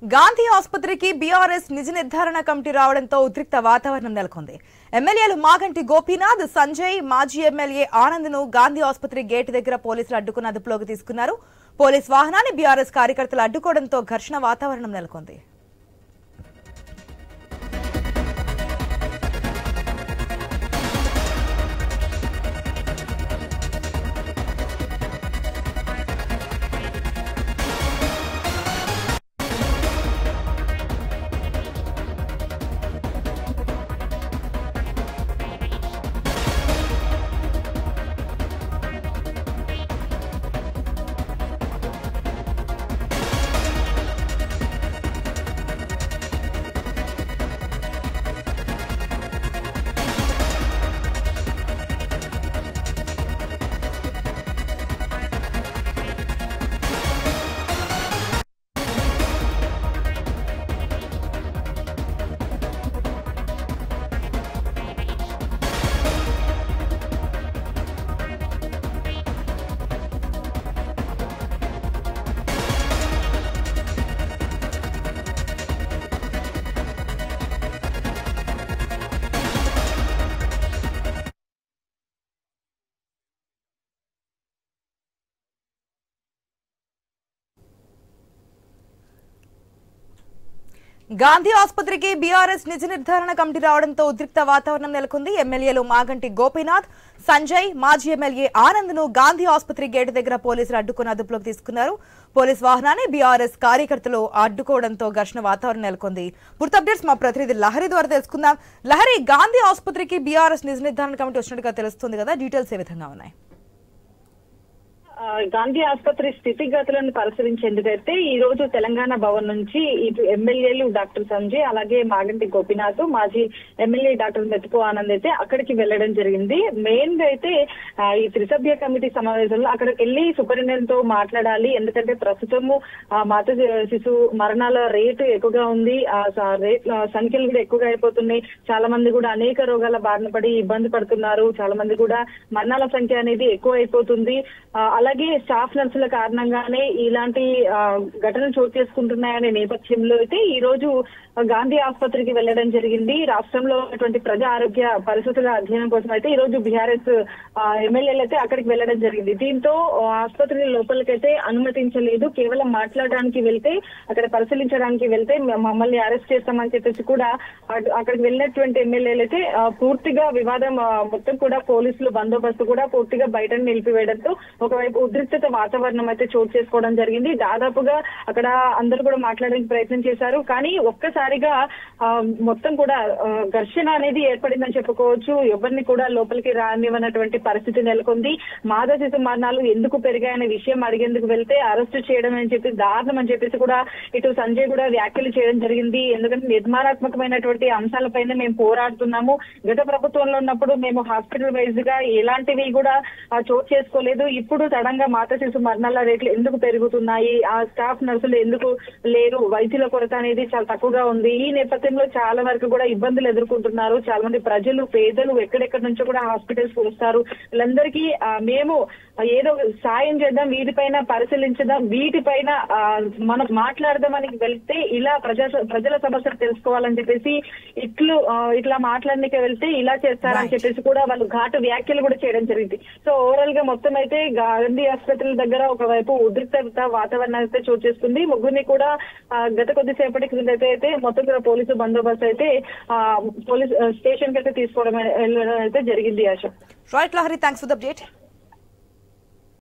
గాంధీ ఆసుపత్రికి బీఆర్ఎస్ నిజ నిర్ధారణ కమిటీ రావడంతో ఉద్రిక్త వాతావరణం నెలకొంది ఎమ్మెల్యేలు మాగంటి గోపీనాథ్ సంజయ్ మాజీ ఎమ్మెల్యే ఆనంద్ ను గాంధీ ఆసుపత్రి గేటు దగ్గర పోలీసులు అడ్డుకుని అదుపులోకి తీసుకున్నారు పోలీస్ వాహనాన్ని బీఆర్ఎస్ కార్యకర్తలు అడ్డుకోవడంతో ఘర్షణ వాతావరణం నెలకొంది గాంధీ ఆసుపత్రికి బీఆర్ఎస్ నిజ నిర్ధారణ కమిటీ రావడంతో ఉద్రిక్త వాతావరణం నెలకొంది ఎమ్మెల్యేలు మాగంటి గోపీనాథ్ సంజయ్ మాజీ ఎమ్మెల్యే ఆనంద్ ను గాంధీ ఆసుపత్రి గేటు దగ్గర పోలీసులు అడ్డుకుని అదుపులోకి తీసుకున్నారు పోలీస్ వాహనాన్ని బీఆర్ఎస్ కార్యకర్తలు అడ్డుకోవడంతో ఘర్షణ వాతావరణం నెలకొంది పూర్తి అప్డేట్స్ మా ప్రతినిధి లహరి ద్వారా తెలుసుకుందాం లహరి గాంధీ ఆసుపత్రికి బీఆర్ఎస్ నిజ నిర్ధారణ కమిటీ వచ్చినట్టుగా తెలుస్తుంది కదా డీటెయిల్స్ ఏ విధంగా ఉన్నాయి ఆ, గాంధీ ఆసుపత్రి స్థితిగతులను పరిశీలించేందుకైతే ఈ రోజు తెలంగాణ భవన్ నుంచి ఇటు ఎమ్మెల్యేలు డాక్టర్ సంజయ్ అలాగే మాగంటి గోపినాథ్ మాజీ ఎమ్మెల్యే డాక్టర్ మెతుకు ఆనంద్ అయితే అక్కడికి వెళ్లడం జరిగింది మెయిన్ గా అయితే ఆ, ఈ త్రిసభ్య కమిటీ సమావేశంలో అక్కడికి వెళ్లి సూపరింటెండెంట్ తో మాట్లాడాలి ఎందుకంటే ప్రస్తుతము ఆ, మాత శిశు మరణాల రేటు ఎక్కువగా ఉంది ఆ స- రేట్ ఆ, సంఖ్యలు కూడా ఎక్కువగా అయిపోతున్నాయి చాలా మంది కూడా అనేక రోగాల బారిన పడి ఇబ్బంది పడుతున్నారు చాలా మంది కూడా మరణాల సంఖ్య అనేది ఎక్కువ అయిపోతుంది ఆ, అలాగే స్టాఫ్ నర్సుల కారణంగానే ఇలాంటి ఆ, ఘటనలు చోటు చేసుకుంటున్నాయనే నేపథ్యంలో అయితే ఈ రోజు గాంధీ ఆసుపత్రికి వెళ్లడం జరిగింది రాష్ట్రంలో ఉన్నటువంటి ప్రజా ఆరోగ్య పరిస్థితుల అధ్యయనం కోసం అయితే ఈ రోజు బీఆర్ఎస్ ఎమ్మెల్యేలు అయితే అక్కడికి వెళ్లడం జరిగింది దీంతో ఆ, ఆసుపత్రి లోపలికైతే అనుమతించలేదు కేవలం మాట్లాడడానికి వెళ్తే అక్కడ పరిశీలించడానికి వెళ్తే మ- మమ్మల్ని అరెస్ట్ చేస్తామని చెప్పేసి కూడా అటు- అక్కడికి వెళ్ళినటువంటి ఎమ్మెల్యేలు అయితే ఆ, పూర్తిగా వివాదం ఆ, మొత్తం కూడా పోలీసులు బందోబస్తు కూడా పూర్తిగా బయట నిలిపివేయడంతో ఒకవైపు ఉద్రిక్తత వాతావరణం అయితే చోటు చేసుకోవడం జరిగింది దాదాపుగా అక్కడ అందరూ కూడా మాట్లాడడానికి ప్రయత్నం చేశారు కానీ ఒక్కసారిగా ఆ, మొత్తం కూడా ఆ, ఘర్షణ అనేది ఏర్పడిందని చెప్పుకోవచ్చు ఎవరిని కూడా లోపలికి రానివ్వనటువంటి పరిస్థితి నెలకొంది మాద శిశు మరణాలు ఎందుకు పెరిగాయనే విషయం అడిగేందుకు వెళ్తే అరెస్ట్ చేయడం అని చెప్పి దారుణం అని చెప్పేసి కూడా ఇటు సంజయ్ కూడా వ్యాఖ్యలు చేయడం జరిగింది ఎందుకంటే నిర్మాణాత్మకమైనటువంటి అంశాలపైన మేము పోరాడుతున్నాము గత ప్రభుత్వంలో ఉన్నప్పుడు మేము హాస్పిటల్ వైజ్ గా ఎలాంటివి కూడా ఆ, చోటు చేసుకోలేదు ఇప్పుడు సడన్ మాత శిశు మరణాల రేట్లు ఎందుకు పెరుగుతున్నాయి ఆ స్టాఫ్ నర్సులు ఎందుకు లేరు వైద్యుల కొరత అనేది చాలా తక్కువగా ఉంది ఈ నేపథ్యంలో చాలా వరకు కూడా ఇబ్బందులు ఎదుర్కొంటున్నారు చాలా మంది ప్రజలు పేదలు ఎక్కడెక్కడి నుంచో కూడా హాస్పిటల్స్ వస్తారు వీళ్ళందరికీ ఆ, మేము ఏదో సాయం చేద్దాం వీటిపైన పరిశీలించదాం వీటిపైన ఆ, మనం మాట్లాడదామని వెళ్తే ఇలా ప్రజా ప్రజల సమస్యలు తెలుసుకోవాలని చెప్పేసి ఇట్లు ఆ, ఇట్లా మాట్లాడడానికి వెళ్తే ఇలా చేస్తారని Right. చెప్పేసి కూడా వాళ్ళు ఘాటు వ్యాఖ్యలు కూడా చేయడం జరిగింది సో ఓవరాల్ గా మొత్తం అయితే గాంధీ ఆసుపత్రుల దగ్గర ఒకవైపు ఉద్రిక్తత వాతావరణం అయితే చోటు చేసుకుంది ముగ్గురిని కూడా ఆ, గత కొద్దిసేపటి క్రిందట అయితే మొత్తం కూడా పోలీసు బందోబస్తు అయితే ఆ, పోలీస్ స్టేషన్ కి అయితే తీసుకోవడం వెళ్ళడం అయితే జరిగింది Asha right Lahari thanks for the update